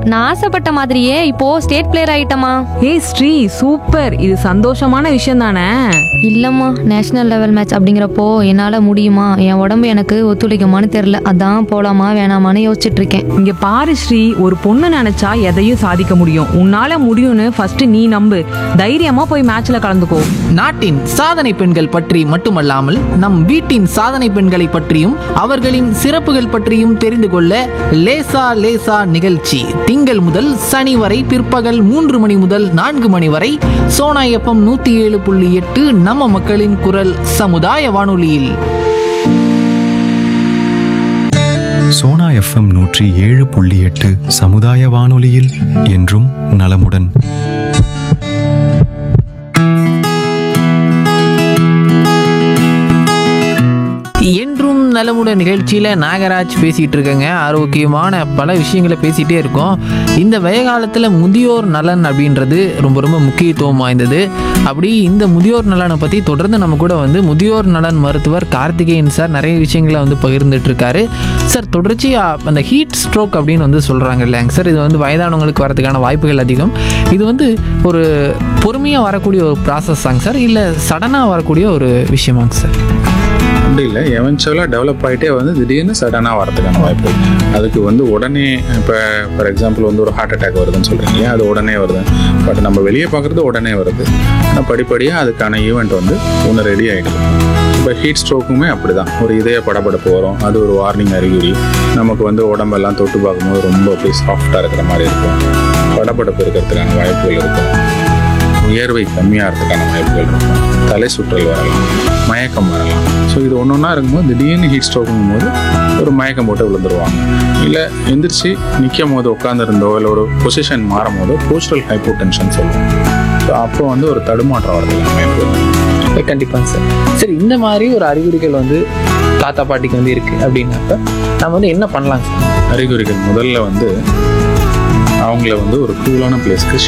நான் ஆசைப்பட்ட மாதிரியே இப்போ ஸ்டேட் பிளேயர் ஆயிட்டமா ஏய் ஸ்ரீ சூப்பர் இது சந்தோஷமான விஷயம் தானே இல்லம்மா நேஷனல் லெவல் மேட்ச் அப்படிங்கிறப்போ என்னால முடியுமா என் உடம்பு எனக்கு ஒத்துழைக்குமான்னு தெரியல அதான் போலாமா வேணாமான்னு யோசிச்சுட்டு இருக்கேன் இங்க பாரு ஸ்ரீ ஒரு பொண்ணு நினைச்சா எதையும் சாதிக்க முடியும் உன்னால முடியும்னு ஃபர்ஸ்ட் நீ நம்பு தைரியமா போய் மேட்ச்ல கலந்துக்கோ நாட்டின் சாதனை பெண்கள் பற்றி மட்டுமல்லாமல் நம் வீட்டின் சாதனை பெண்களை பற்றியும் அவர்களின் சிறப்புகள் பற்றியும் தெரிந்து கொள்ள லேசா லேசா நிகழ்ச்சி திங்கள் முதல் சனி வரை பிற்பகல் மூன்று மணி முதல் நான்கு மணி வரை சோனா எஃப்எம் நூத்தி ஏழு புள்ளி எட்டு நம்ம மக்களின் குரல் சமுதாய வானொலியில் சோனா எஃப்எம் நூற்றி ஏழு புள்ளி எட்டு சமுதாய வானொலியில் என்றும் நலமுடன் என்றும் நலமுடன் நிகழ்ச்சியில் நாகராஜ் பேசிகிட்டு இருக்கேங்க ஆரோக்கியமான பல விஷயங்களை பேசிகிட்டே இருக்கோம் இந்த வய காலத்தில் முதியோர் நலன் அப்படின்றது ரொம்ப ரொம்ப முக்கியத்துவம் வாய்ந்தது அப்படி இந்த முதியோர் நலனை பற்றி தொடர்ந்து நம்ம கூட வந்து முதியோர் நலன் மருத்துவர் கார்த்திகேயன் சார் நிறைய விஷயங்களை வந்து பகிர்ந்துட்டு இருக்காரு சார் தொடர்ச்சியாக அந்த ஹீட் ஸ்ட்ரோக் அப்படின்னு வந்து சொல்கிறாங்க இல்லைங்க சார் இது வந்து வயதானவங்களுக்கு வரதுக்கான வாய்ப்புகள் அதிகம் இது வந்து ஒரு பொறுமையாக வரக்கூடிய ஒரு ப்ராசஸ் தாங்க சார் இல்லை சடனாக வரக்கூடிய ஒரு விஷயமாங்க சார் அப்படி இல்லை எவென்ச்சுவலாக டெவலப் ஆகிட்டே வந்து திடீர்னு சடனாக வரதுக்கான வாய்ப்பு இருக்கு. அதுக்கு வந்து உடனே இப்போ ஃபார் எக்ஸாம்பிள் வந்து ஒரு ஹார்ட் அட்டாக் வருதுன்னு சொல்கிறீங்க அது உடனே வருது பட் நம்ம வெளியே பார்க்குறது உடனே வருது ஆனால் படிப்படியாக அதுக்கான ஈவெண்ட் வந்து ஒன்று ரெடி ஆகிடுது இப்போ ஹீட் ஸ்ட்ரோக்குமே அப்படி தான் ஒரு இதய படபடப்பு வரும் அது ஒரு வார்னிங் அறிகுறி நமக்கு வந்து உடம்பெல்லாம் தொட்டு பார்க்கும்போது ரொம்ப அப்படியே சாஃப்டாக இருக்கிற மாதிரி இருக்கும் படபடப்பு இருக்கிறதுக்கான வாய்ப்புகள் இருக்கும் உயர்வை கம்மியாகிறதுக்கான வாய்ப்புகள் இருக்கும் தலை சுற்றல் வரலாம் மயக்கம் வரலாம் ஸோ இது ஒன்று ஒன்றா இருக்கும்போது திடீர்னு ஹீட் ஸ்ட்ரோக்குங்கும் போது ஒரு மயக்கம் போட்டு விழுந்துருவாங்க இல்லை எந்திரிச்சு நிற்கும் போது உட்காந்துருந்தோ இல்லை ஒரு பொசிஷன் மாறும் போதோ போஸ்டல் ஹைப்போடென்ஷன் சொல்லுவோம் ஸோ அப்போ வந்து ஒரு தடுமாற்றம் வரதுக்கான வாய்ப்பு இருக்கு. கண்டிப்பாங்க சார் சரி இந்த மாதிரி ஒரு அறிகுறிகள் வந்து தாத்தா பாட்டிக்கு வந்து இருக்கு அப்படின்னாக்க நம்ம வந்து என்ன பண்ணலாம் சார் அறிகுறிகள் முதல்ல வந்து அவங்கள வந்து ஒரு கூலான பிளேஸ்க்கு